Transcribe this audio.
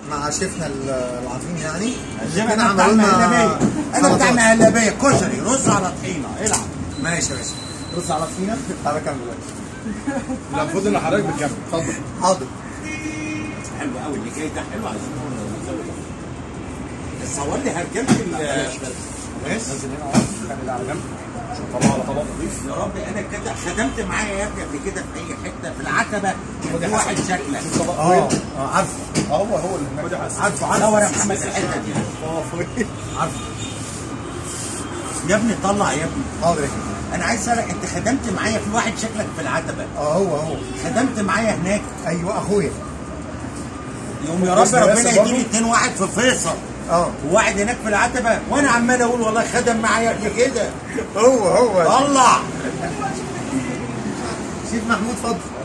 مع شيفنا العظيم يعني الجبنة كنا بتاع عملوا لنا مهلبية انا بتاع سلطات. مهلبية كشري رز على طحينة العب ماشي يا باشا رز على طحينة تعالى كمل دلوقتي لا المفروض ان حضرتك بتكمل اتفضل حاضر حلو قوي اللي جاي ده حلو عايزين نزود تصور لي هتكمل ماشي نزل هنا اهو خلي ده على جنب عشان طبعا على طبق نضيف يا رب انا كده خدمت معايا يا ابني قبل كده في اي حته في العتبه في واحد شكلك طبق اه فويل اه عارفه اه هو هو اللي هناك عارفه عارفه دور يا محمد الحته دي اه فويل عارفه يا ابني طلع يا ابني حاضر يا كده. انا عايز اسالك انت خدمت معايا في واحد شكلك في العتبه اه هو هو خدمت معايا هناك ايوه اخويا يوم يا رب اسمه ربنا ياسر يديني برضه؟ اتنين واحد في فيصل اه وواحد هناك في العتبه وانا عمال اقول والله خدم معايا قبل كده هو هو طلع شيف محمود اتفضل